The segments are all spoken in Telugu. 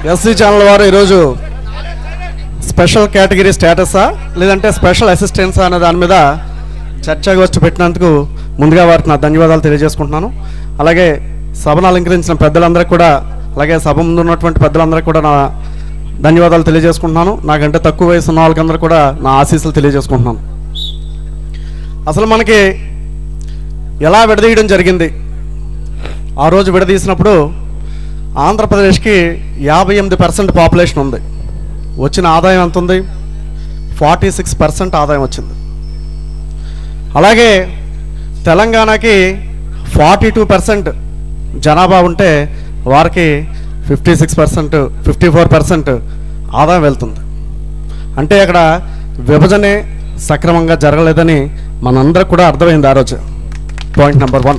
ఎస్సీ ఛానల్ వారు ఈరోజు స్పెషల్ కేటగిరీ స్టేటసా లేదంటే స్పెషల్ అసిస్టెన్సా అనే దాని మీద చర్చాగోష్ఠి పెట్టినందుకు ముందుగా వారికి నా ధన్యవాదాలు తెలియజేసుకుంటున్నాను అలాగే సభను అలంకరించిన పెద్దలందరికీ కూడా అలాగే సభ ముందు ఉన్నటువంటి పెద్దలందరికీ కూడా నా ధన్యవాదాలు తెలియజేసుకుంటున్నాను నాకంటే తక్కువ వయసు ఉన్న వాళ్ళకందరూ కూడా నా ఆశీస్సులు తెలియజేసుకుంటున్నాను అసలు మనకి ఎలా విడదీయడం జరిగింది ఆ రోజు విడదీసినప్పుడు ఆంధ్రప్రదేశ్కి యాభై ఎనిమిది పర్సెంట్ పాపులేషన్ ఉంది వచ్చిన ఆదాయం ఎంత ఉంది ఫార్టీ సిక్స్ పర్సెంట్ ఆదాయం వచ్చింది అలాగే తెలంగాణకి ఫార్టీ టూ పర్సెంట్ జనాభా ఉంటే వారికి fifty six percent fifty four percent ఆదాయం వెళ్తుంది అంటే అక్కడ విభజనే సక్రమంగా జరగలేదని మనందరికి కూడా అర్థమైంది ఆ రోజు పాయింట్ నెంబర్ వన్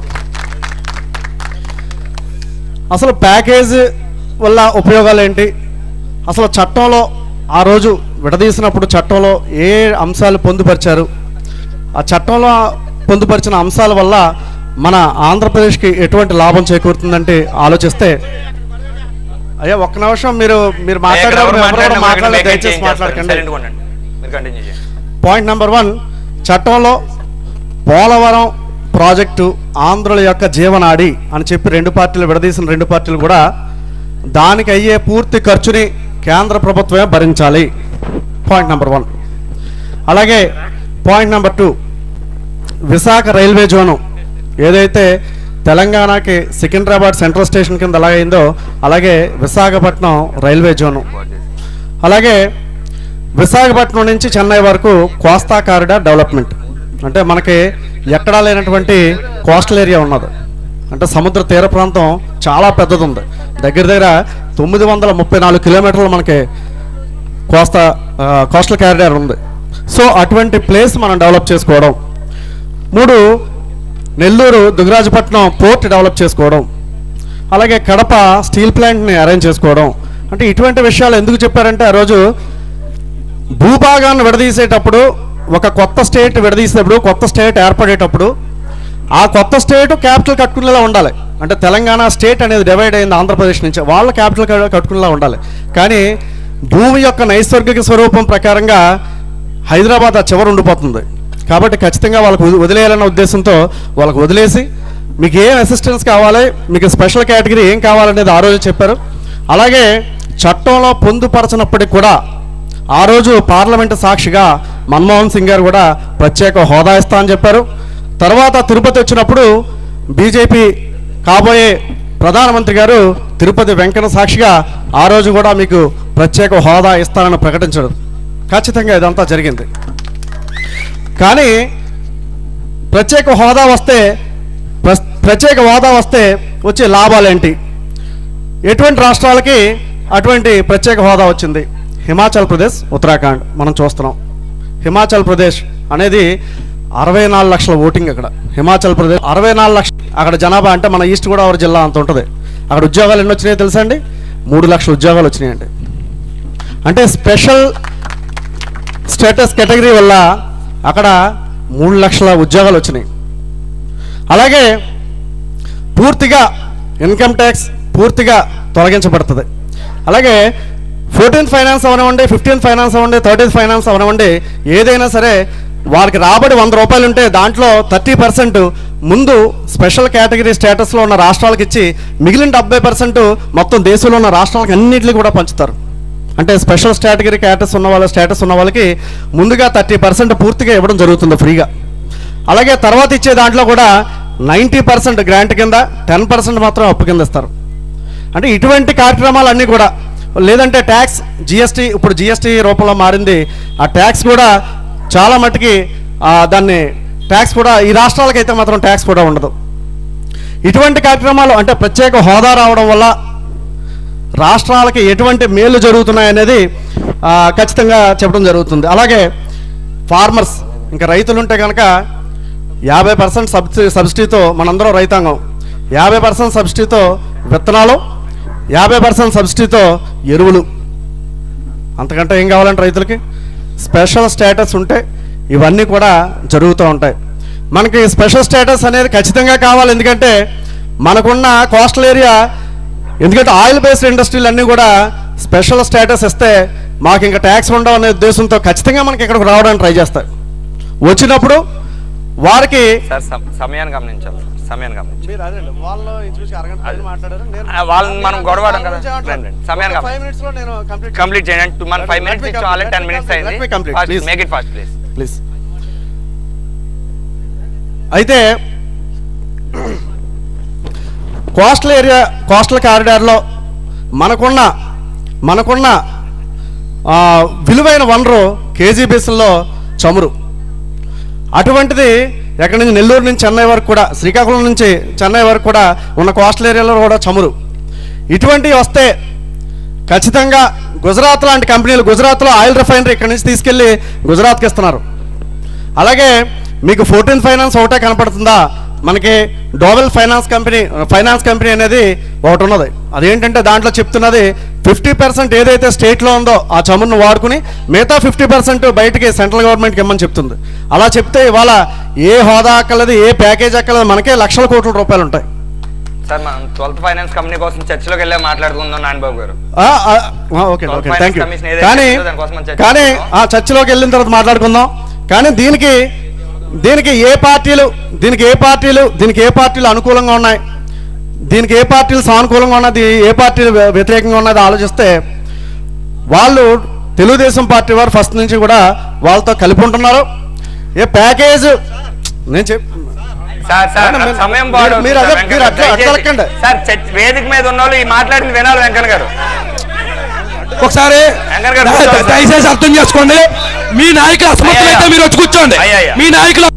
అసలు ప్యాకేజ్ వల్ల ఉపయోగాలు ఏంటి అసలు చట్టంలో ఆ రోజు విడదీసినప్పుడు చట్టంలో ఏ అంశాలు పొందుపరిచారు ఆ చట్టంలో పొందుపరిచిన అంశాల వల్ల మన ఆంధ్రప్రదేశ్కి ఎటువంటి లాభం చేకూరుతుందంటే ఆలోచిస్తే అయ్యా ఒక్క నిమిషం మీరు మీరు మాట్లాడేటప్పుడు ఎవరు కూడా మాట్లాడలేదు దయచేసి మాట్లాడకండి మీరు కంటిన్యూ చేయండి పాయింట్ నెంబర్ వన్ చట్టంలో పోలవరం ప్రాజెక్టు ఆంధ్రుల యొక్క జీవనాడి అని చెప్పి రెండు పార్టీలు విడదీసిన రెండు పార్టీలు కూడా దానికి అయ్యే పూర్తి ఖర్చుని కేంద్ర ప్రభుత్వమే భరించాలి పాయింట్ నెంబర్ వన్ అలాగే point number two Visakha railway zone ఏదైతే తెలంగాణకి సికింద్రాబాద్ సెంట్రల్ స్టేషన్ కింద ఎలా అయిందో అలాగే విశాఖపట్నం రైల్వే జోను అలాగే విశాఖపట్నం నుంచి చెన్నై వరకు కోస్తా కారిడార్ డెవలప్మెంట్ అంటే మనకి ఎక్కడా లేనటువంటి కోస్టల్ ఏరియా ఉన్నది అంటే సముద్ర తీర ప్రాంతం చాలా పెద్దది ఉంది దగ్గర దగ్గర తొమ్మిది వందల ముప్పై నాలుగు కిలోమీటర్లు మనకి కోస్తా ఆ, కోస్టల్ కారిడార్ ఉంది సో అటువంటి ప్లేస్ మనం డెవలప్ చేసుకోవడం మూడు నెల్లూరు దుగరాజపట్నం పోర్ట్ డెవలప్ చేసుకోవడం అలాగే కడప స్టీల్ ప్లాంట్ని అరేంజ్ చేసుకోవడం అంటే ఇటువంటి విషయాలు ఎందుకు చెప్పారంటే ఆ రోజు భూభాగాన్ని విడదీసేటప్పుడు ఒక కొత్త స్టేట్ విడదీసేటప్పుడు కొత్త స్టేట్ ఏర్పడేటప్పుడు ఆ కొత్త స్టేట్ క్యాపిటల్ కట్టుకునేలా ఉండాలి అంటే తెలంగాణ స్టేట్ అనేది డివైడ్ అయింది ఆంధ్రప్రదేశ్ నుంచి వాళ్ళ క్యాపిటల్ కట్టుకునేలా ఉండాలి కానీ భూమి యొక్క నైసర్గిక స్వరూపం ప్రకారంగా హైదరాబాద్ ఆ చివర ఉండిపోతుంది కాబట్టి ఖచ్చితంగా వాళ్ళకు వది- వదిలేయాలన్న ఉద్దేశంతో వాళ్ళకు వదిలేసి మీకు ఏం అసిస్టెన్స్ కావాలి మీకు స్పెషల్ కేటగిరీ ఏం కావాలనేది ఆ రోజు చెప్పారు అలాగే చట్టంలో పొందుపరచినప్పటికి కూడా ఆ రోజు పార్లమెంటు సాక్షిగా మన్మోహన్ సింగ్ గారు కూడా ప్రత్యేక హోదా ఇస్తా అని చెప్పారు తర్వాత తిరుపతి వచ్చినప్పుడు బీజేపీ కాబోయే ప్రధానమంత్రి గారు తిరుపతి వెంకన్న సాక్షిగా ఆ రోజు కూడా మీకు ప్రత్యేక హోదా ఇస్తానని ప్రకటించడం ఖచ్చితంగా ఇదంతా జరిగింది కానీ ప్రత్యేక హోదా వస్తే ప్రస్- ప్రత్యేక హోదా వస్తే వచ్చే లాభాలేంటి ఎటువంటి రాష్ట్రాలకి అటువంటి ప్రత్యేక హోదా వచ్చింది హిమాచల్ ప్రదేశ్ ఉత్తరాఖండ్ మనం చూస్తున్నాం హిమాచల్ ప్రదేశ్ అనేది అరవై నాలుగు లక్షల ఓటింగ్ అక్కడ హిమాచల్ ప్రదేశ్ అరవై నాలుగు లక్షల అక్కడ జనాభా అంటే మన ఈస్ట్ గోదావరి జిల్లా అంత ఉంటుంది అక్కడ ఉద్యోగాలు ఎన్ని వచ్చినాయో తెలుసా అండి మూడు లక్షల ఉద్యోగాలు వచ్చినాయండి అంటే స్పెషల్ స్టేటస్ కేటగిరీ వల్ల అక్కడ మూడు లక్షల ఉద్యోగాలు వచ్చినాయి అలాగే పూర్తిగా ఇన్కమ్ ట్యాక్స్ పూర్తిగా తొలగించబడుతుంది అలాగే ఫోర్టీన్త్ ఫైనాన్స్ అవనివ్వండి ఫిఫ్టీన్త్ ఫైనాన్స్ అవ్వండి థర్టీన్త్ ఫైనాన్స్ అవనివ్వండి ఏదైనా సరే వారికి రాబడి వంద రూపాయలు ఉంటే దాంట్లో థర్టీ పర్సెంట్ ముందు స్పెషల్ కేటగిరీ స్టేటస్లో ఉన్న రాష్ట్రాలకు ఇచ్చి మిగిలిన డెబ్బై పర్సెంట్ మొత్తం దేశంలో ఉన్న రాష్ట్రాలకు అన్నింటికి కూడా పంచుతారు అంటే స్పెషల్ కేటగిరీ స్టేటస్ ఉన్న వాళ్ళ స్టేటస్ ఉన్న వాళ్ళకి ముందుగా థర్టీ పర్సెంట్ పూర్తిగా ఇవ్వడం జరుగుతుంది ఫ్రీగా అలాగే తర్వాత ఇచ్చే దాంట్లో కూడా నైంటీ పర్సెంట్ గ్రాంట్ కింద టెన్ పర్సెంట్ మాత్రం అప్పు కింద ఇస్తారు అంటే ఇటువంటి కార్యక్రమాలన్నీ కూడా లేదంటే ట్యాక్స్ జిఎస్టీ ఇప్పుడు జిఎస్టీ రూపంలో మారింది ఆ ట్యాక్స్ కూడా చాలా మట్టుకి ఆ, దాన్ని ట్యాక్స్ కూడా ఈ రాష్ట్రాలకైతే మాత్రం ట్యాక్స్ కూడా ఉండదు ఇటువంటి కార్యక్రమాలు అంటే ప్రత్యేక హోదా రావడం వల్ల రాష్ట్రాలకి ఎటువంటి మేలు జరుగుతున్నాయి అనేది ఆ, ఖచ్చితంగా చెప్పడం జరుగుతుంది అలాగే ఫార్మర్స్ ఇంకా రైతులు ఉంటే కనుక యాభై పర్సెంట్ సబ్సిడీ సబ్సిడీతో మనందరం రైతాంగం యాభై పర్సెంట్ సబ్సిడీతో విత్తనాలు యాభై పర్సెంట్ సబ్సిడీతో ఎరువులు అంతకంటే ఏం కావాలంటే రైతులకి స్పెషల్ స్టేటస్ ఉంటే ఇవన్నీ కూడా జరుగుతూ ఉంటాయి మనకి స్పెషల్ స్టేటస్ అనేది ఖచ్చితంగా కావాలి ఎందుకంటే మనకున్న కోస్టల్ ఏరియా ఎందుకంటే ఆయిల్ బేస్డ్ ఇండస్ట్రీలు అన్నీ కూడా స్పెషల్ స్టేటస్ ఇస్తే మాకు ఇంకా ట్యాక్స్ ఉండవు అనే ఉద్దేశంతో ఖచ్చితంగా మనకి ఇక్కడికి రావడానికి ట్రై చేస్తారు వచ్చినప్పుడు వారికి సార్ సమ- సమయాన్ని గమనించాలి సార్ సమయాన్ని గమనించాలి మీరు అదే వాళ్ళు ఇంచుమించు అరగంట పైన మాట్లాడారు ఆ, వాళ్ళని మనం గొడవడం కదా రండి, రండి. సమయాన్ని ఫైవ్ గమనించాలి మినిట్స్ లో నేను కంప్లీట్ కంప్లీట్ చేయండి మన ఫైవ్ Let మినిట్స్ me ఇచ్చి complete. Already Let ten me minutes complete. Let me అయింది complete, please. Make it fast please please అయితే కోస్టల్ ఏరియా కోస్టల్ కారిడార్లో మనకున్న మనకున్న ఆ, విలువైన వనరు కేజీ బేసిన్లో చమురు అటువంటిది ఎక్కడి నుంచి నెల్లూరు నుంచి చెన్నై వరకు కూడా శ్రీకాకుళం నుంచి చెన్నై వరకు కూడా ఉన్న కోస్టల్ ఏరియాలో కూడా చమురు ఇటువంటివి వస్తే ఖచ్చితంగా గుజరాత్ లాంటి కంపెనీలు గుజరాత్లో ఆయిల్ రిఫైనరీ ఇక్కడి నుంచి తీసుకెళ్ళి గుజరాత్కి ఇస్తున్నారు అలాగే మీకు ఫోర్టీన్ ఫైనాన్స్ ఒకటే కనపడుతుందా మనకి డోవెల్ ఫైనాన్స్ కంపెనీ ఫైనాన్స్ కంపెనీ అనేది ఒకటి ఉన్నది అదేంటంటే దాంట్లో చెప్తున్నది ఫిఫ్టీ పర్సెంట్ ఏదైతే స్టేట్లో ఉందో ఆ చమురును వాడుకుని మిగతా ఫిఫ్టీ పర్సెంట్ బయటికి సెంట్రల్ గవర్నమెంట్కి ఇమ్మని చెప్తుంది అలా చెప్తే ఇవాళ ఏ హోదా అక్కలది ఏ ప్యాకేజ్ అక్కలది మనకే లక్షల కోట్ల రూపాయలు ఉంటాయి సార్ మనం ట్వెల్త్ ఫైనాన్స్ కంపెనీ కోసం చర్చలోకి వెళ్ళే మాట్లాడుకుందాం నాన్నబాబు గారు ఆ, ఆ, ఆ, okay Well, okay finance thank you commission ఏదైతే కానీ ఉందో దానికోసం మనం చర్చ కానీ చేసుకుందాం. ఆ చర్చలోకి వెళ్ళిన తర్వాత మాట్లాడుకుందాం కానీ దీనికి దీనికి ఏ పార్టీలు దీనికి ఏ పార్టీలు దీనికి ఏ పార్టీలు అనుకూలంగా ఉన్నాయి దీనికి ఏ పార్టీలు సానుకూలంగా ఉన్నది ఏ పార్టీలు వ్య- వ్యతిరేకంగా ఉన్నది ఆలోచిస్తే వాళ్ళు తెలుగుదేశం పార్టీ వారు ఫస్ట్ నుంచి కూడా వాళ్ళతో కలిపి ఉంటున్నారు ఏ ప్యాకేజ్ నేను చెప్ సార్ సార్ మేడం, మీరు- సమయం మీరు- బాగా మీరు అదే- మీరు అట్లా- అట్లా లెక్కండి. సార్ చర్చ- వేదిక మీద ఉన్న వాళ్ళు ఈ మాట్లాడింది వినాలి వెంకన్న గారు ఒకసారి వెంకన్న గారు దయ- కూర్చోండి సార్. దయచేసి అర్థం చేసుకోండి మీ నాయకులు అసమర్థులైతే అయ్యా. మీరు వచ్చి కూర్చోండి అయ్యా, అయ్యా. మీ నాయకులు